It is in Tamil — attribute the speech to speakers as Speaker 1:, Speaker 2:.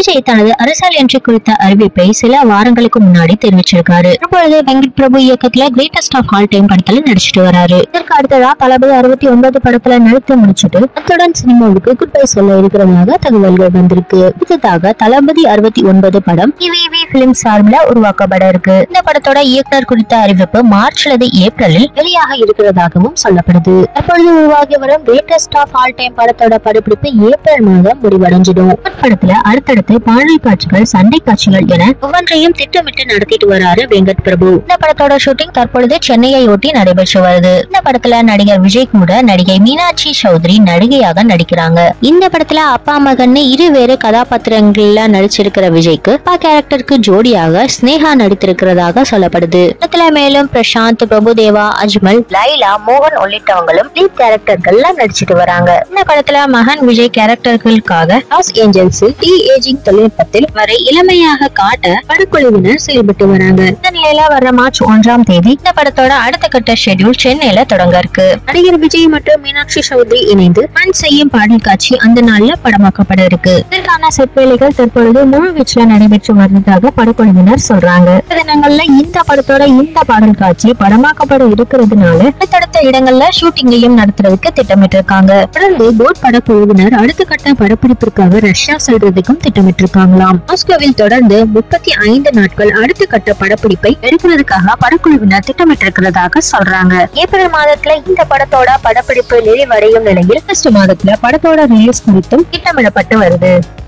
Speaker 1: விஜய் தனது அரசியல் என்ட்ரி குறித்த அறிவிப்பை சில வாரங்களுக்கு முன்னாடி தெரிவிச்சிருக்காரு இப்பொழுது வெங்கட் பிரபு இயக்கத்துல கிரேட்டஸ்ட் ஆஃப் ஆல் டைம் படத்துல நடிச்சிட்டு வராரு இதற்கு அடுத்ததா தளபதி அறுபத்தி ஒன்பது படத்துல நடித்து முடிச்சிட்டு அத்துடன் சினிமாவுக்கு குட் பை சொல்ல இருக்கிறதாக தகவல்கள் வந்திருக்கு அடுத்ததாக தளபதி அறுபத்தி ஒன்பது படம் இவிவி பிலிம் சார்பில் உருவாக்கப்பட இருக்கு இந்த படத்தோட இயக்குனர் குறித்த அறிவிப்பு மார்ச் அல்லது ஏப்ரலில் வெளியாக இருக்கிறதாகவும் சொல்லப்படுது தற்பொழுது உருவாகி வரும் கிரேட்டஸ்ட் ஆஃப் ஆல் டைம் படத்தோட படப்பிடிப்பு ஏப்ரல் மாதம் முடிவடைஞ்சிடும் படத்துல அடுத்தடுத்து பாடல் காட்சிகள் சண்டை காட்சிகள் என ஒவ்வொன்றையும் திட்டமிட்டு நடத்திட்டு வராரு வெங்கட் பிரபு இந்த படத்தோட ஷூட்டிங் தற்பொழுது சென்னையை ஒட்டி நடைபெற்று வருது இந்த படத்துல நடிகர் விஜய் கூட நடிகை மீனாட்சி சௌத்ரி நடிகையாக நடிக்கிறாங்க இந்த படத்துல அப்பா மகன் இரு வேறு கதாபாத்திரங்கள்ல நடிச்சிருக்கிற விஜய்க்கு அப்பா கேரக்டருக்கு ஜோடியாக ஸ்னேகா நடித்திருக்கிறதாக சொல்லப்படுது படத்துல மேலும் பிரசாந்த் பிரபுதேவா அஜ்மல் லைலா மோகன் உள்ளிட்டவங்களும் லீட் கேரக்டர்கள்ல நடிச்சிட்டு வராங்க இந்த படத்துல மகன் விஜய் கேரக்டர்களுக்காக லாஸ் ஏஞ்சல்ஸில் டி ஏஜிங் தொழில்நுட்பத்தில் வரை இளமையாக காட்ட படக்குழுவினர் செயல்பட்டு வராங்க இந்த நிலையில வர மார்ச் ஒன்றாம் தேதி இந்த படத்தோட அடுத்த கட்ட ஷெட்யூல் சென்னையில தொடங்க இருக்கு நடிகர் விஜய் மற்றும் மீனாட்சி சௌத்ரி இணைந்து பண் செய்யும் பாடல் காட்சி அந்த நாள்ல படமாக்கப்பட இருக்கு இதற்கான செட் வேலைகள் தற்பொழுது முழு வீச்சுல நடைபெற்று வருவதாக படக்குழுவினர் சொல்றாங்க இந்த தினங்கள்ல இந்த படத்தோட இந்த பாடல் காட்சி படமாக்கப்பட இருக்கிறதுனால அடுத்தடுத்த இடங்கள்ல ஷூட்டிங்கையும் நடத்துறதுக்கு திட்டமிட்டு இருக்காங்க தொடர்ந்து போட் படக்குழுவினர் அடுத்த கட்ட படப்பிடிப்பிற்காக ரஷ்யா செல்றதுக்கும் திட்டமிட்டு இருக்காங்களாம் மாஸ்கோவில் தொடர்ந்து முப்பத்தி ஐந்து நாட்கள் அடுத்த கட்ட படப்பிடிப்பை எடுக்கிறதுக்காக படக்குழுவினர் திட்டமிட்டு இருக்கிறதாக சொல்றாங்க ஏப்ரல் மாதத்துல இந்த படத்தோட படப்பிடிப்பு நிறைவடையும் நிலையில் ஆகஸ்ட் மாதத்துல படத்தோட ரிலீஸ் குறித்தும் திட்டமிடப்பட்டு வருது